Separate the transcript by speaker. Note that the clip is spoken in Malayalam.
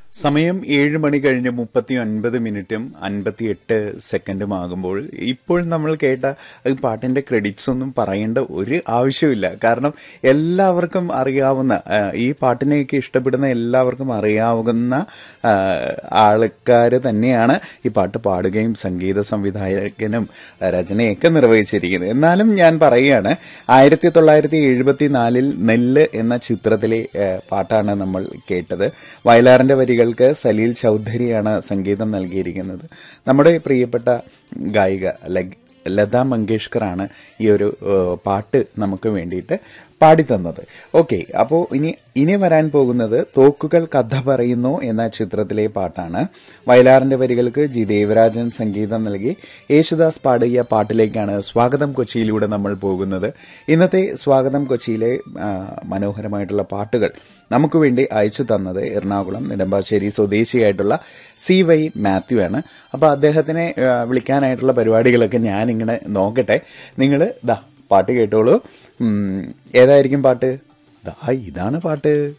Speaker 1: സമയം ഏഴ് മണി കഴിഞ്ഞ് മുപ്പത്തി ഒൻപത് മിനിറ്റും അൻപത്തി എട്ട് സെക്കൻഡും ആകുമ്പോൾ ഇപ്പോൾ നമ്മൾ കേട്ട ഈ പാട്ടിന്റെ ക്രെഡിറ്റ്സ് ഒന്നും പറയേണ്ട ഒരു ആവശ്യമില്ല കാരണം എല്ലാവർക്കും അറിയാവുന്ന ആ, ഈ പാട്ടിനെയൊക്കെ ഇഷ്ടപ്പെടുന്ന എല്ലാവർക്കും അറിയാവുന്ന ആൾക്കാർ തന്നെയാണ് ഈ പാട്ട് പാടുകയും സംഗീത സംവിധായകനും രചനയൊക്കെ നിർവഹിച്ചിരിക്കുന്നത് എന്നാലും ഞാൻ പറയുകയാണ് ആയിരത്തി തൊള്ളായിരത്തി എഴുപത്തി നാലിൽ നെല്ല് എന്ന ചിത്രത്തിലെ ആ, പാട്ടാണ് നമ്മൾ കേട്ടത് വയലാറിന്റെ വരികൾക്ക് സലീൽ ചൗധരിയാണ് സംഗീതം നൽകിയിരിക്കുന്നത് നമ്മുടെ പ്രിയപ്പെട്ട ഗായിക ലഗ് ലതാ മങ്കേഷ്കറാണ് ഈ ഒരു ഏഹ്, പാട്ട് നമുക്ക് വേണ്ടിയിട്ട് പാടിത്തന്നത് ഓക്കെ അപ്പോൾ ഇനി ഇനി വരാൻ പോകുന്നത് തോക്കുകൾ കഥ പറയുന്നു എന്ന ചിത്രത്തിലെ പാട്ടാണ് വയലാറിന്റെ വരികൾക്ക് ജി ദേവരാജൻ സംഗീതം നൽകി യേശുദാസ് പാടിയ പാട്ടിലേക്കാണ് സ്വാഗതം കൊച്ചിയിലൂടെ നമ്മൾ പോകുന്നത് ഇന്നത്തെ സ്വാഗതം കൊച്ചിയിലെ ആ, മനോഹരമായിട്ടുള്ള പാട്ടുകൾ നമുക്ക് വേണ്ടി അയച്ചു തന്നത് എറണാകുളം നെടുമ്പാശ്ശേരി സ്വദേശിയായിട്ടുള്ള സി വൈ മാത്യു ആണ് അപ്പോൾ അദ്ദേഹത്തിനെ ആ, വിളിക്കാനായിട്ടുള്ള പരിപാടികളൊക്കെ ഞാനിങ്ങനെ നോക്കട്ടെ നിങ്ങൾ ദാ പാട്ട് കേട്ടോളൂ ഉം, ഏതായിരിക്കും പാട്ട് ദാ ഇതാണ് പാട്ട്